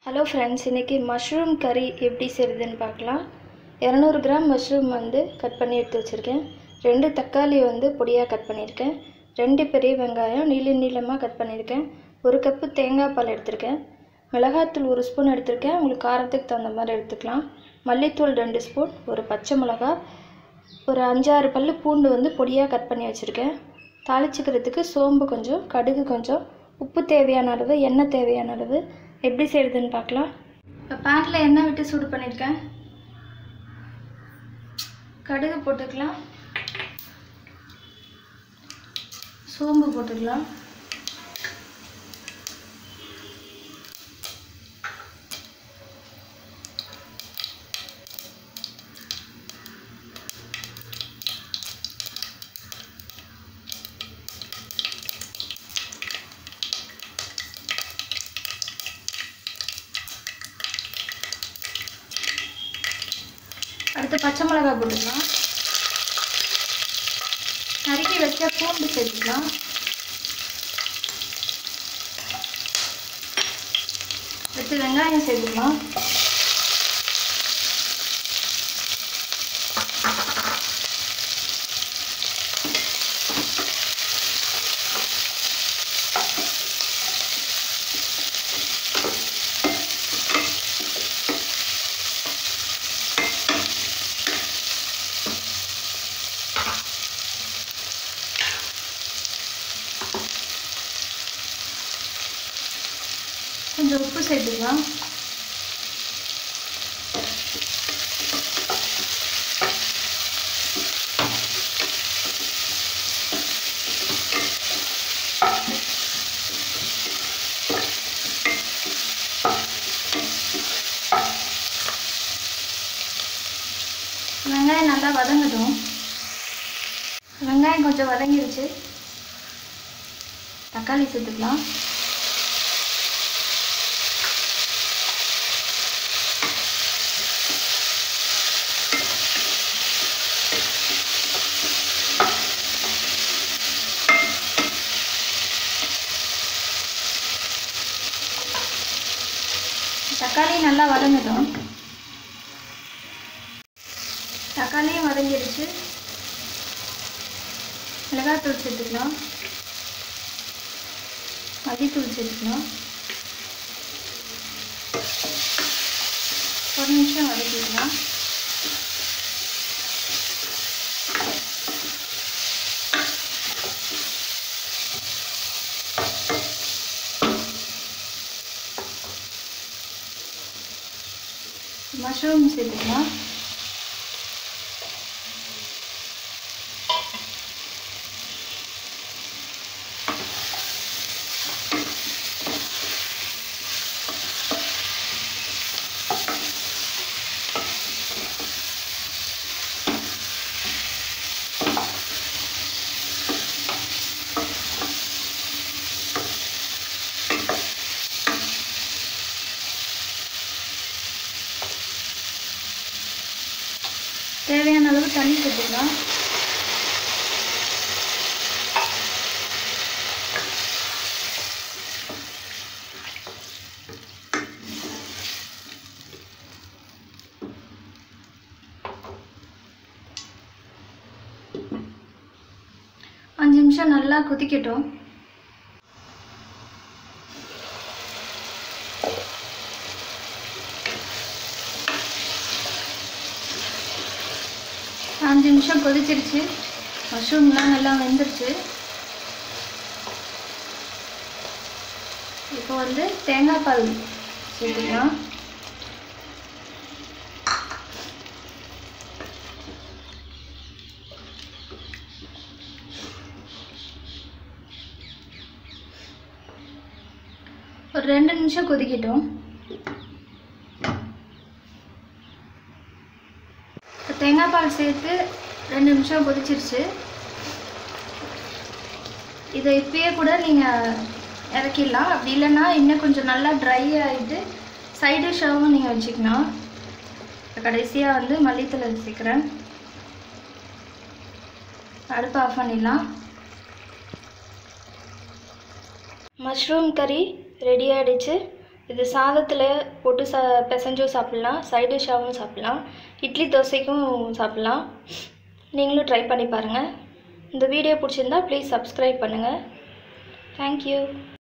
hello friends இன்றைக்கி mushroom கறி எப்படி செய்கிறதுன்னு பார்க்கலாம் இரநூறு கிராம் மஷ்ரூம் வந்து கட் பண்ணி எடுத்து வச்சுருக்கேன் ரெண்டு தக்காளி வந்து பொடியாக கட் பண்ணியிருக்கேன் ரெண்டு பெரிய வெங்காயம் நீள நீளமாக கட் பண்ணியிருக்கேன் ஒரு கப்பு தேங்காய் பால் எடுத்திருக்கேன் மிளகாத்தூள் ஒரு ஸ்பூன் எடுத்திருக்கேன் உங்களுக்கு காரத்துக்கு தகுந்த மாதிரி எடுத்துக்கலாம் மல்லித்தூள் ரெண்டு ஸ்பூன் ஒரு பச்சை மிளகா ஒரு அஞ்சாறு பல்லு பூண்டு வந்து பொடியாக கட் பண்ணி வச்சுருக்கேன் தாளிச்சுக்கிறதுக்கு சோம்பு கொஞ்சம் கடுகு கொஞ்சம் உப்பு தேவையான அளவு எண்ணெய் தேவையான அளவு எப்படி செய்கிறதுன்னு பார்க்கலாம் இப்போ பேனில் எண்ணெய் விட்டு சூடு பண்ணியிருக்கேன் கடுகு போட்டுக்கலாம் சோம்பு போட்டுக்கலாம் அடுத்து பச்சை மிளகாய் போட்டுக்கலாம் நறுக்கி வச்ச பூண்டு சேர்த்துக்கலாம் அடுத்து வெங்காயம் சேர்த்துக்கலாம் கொஞ்சம் உப்பு சேர்த்துக்கலாம் வெங்காயம் நல்லா வதங்கட்டும் வெங்காயம் கொஞ்சம் வதங்கிருச்சு தக்காளி சேர்த்துக்கலாம் தக்காளி நல்லா வதங்கட்டும் தக்காளியும் வதங்கிடுச்சு மிளகாத்தூள் சேர்த்துக்கலாம் மல்லித்தூள் சேர்த்துக்கலாம் ஒரு நிமிஷம் வதக்கிக்கலாம் மஷ்ரூம் சேர்த்துக்கலாம் தேவையான அளவு தண்ணி சேர்த்துக்கலாம் அஞ்சு நிமிஷம் நல்லா கொதிக்கட்டும் அஞ்சு நிமிஷம் கொதிச்சிருச்சு மஷ்ரூம்லாம் நல்லா வெந்துருச்சு இப்போ வந்து தேங்காய் பால் சேர்த்துக்கலாம் ஒரு ரெண்டு நிமிஷம் கொதிக்கட்டும் இப்போ தேங்காய் பால் சேர்த்து ரெண்டு நிமிஷம் கொதிச்சிருச்சு இதை இப்பயே கூட நீங்கள் இறக்கிடலாம் அப்படி இல்லைன்னா இன்னும் கொஞ்சம் நல்லா ட்ரை ஆகிட்டு சைட் டிஷ்ஷாகவும் நீங்கள் வச்சுக்கலாம் இப்போ கடைசியாக வந்து மல்லித்தலை சேர்க்குறேன் அடுப்பு ஆஃப் பண்ணிடலாம் மஷ்ரூம் கறி ரெடி ஆகிடுச்சு இது சாதத்தில் போட்டு சா பிசைஞ்சும் சாப்பிட்லாம் சைட் டிஷ்ஷாகவும் சாப்பிட்லாம் இட்லி தோசைக்கும் சாப்பிட்லாம் நீங்களும் ட்ரை பண்ணி பாருங்கள் இந்த வீடியோ பிடிச்சிருந்தா ப்ளீஸ் சப்ஸ்கிரைப் பண்ணுங்கள் தேங்க்யூ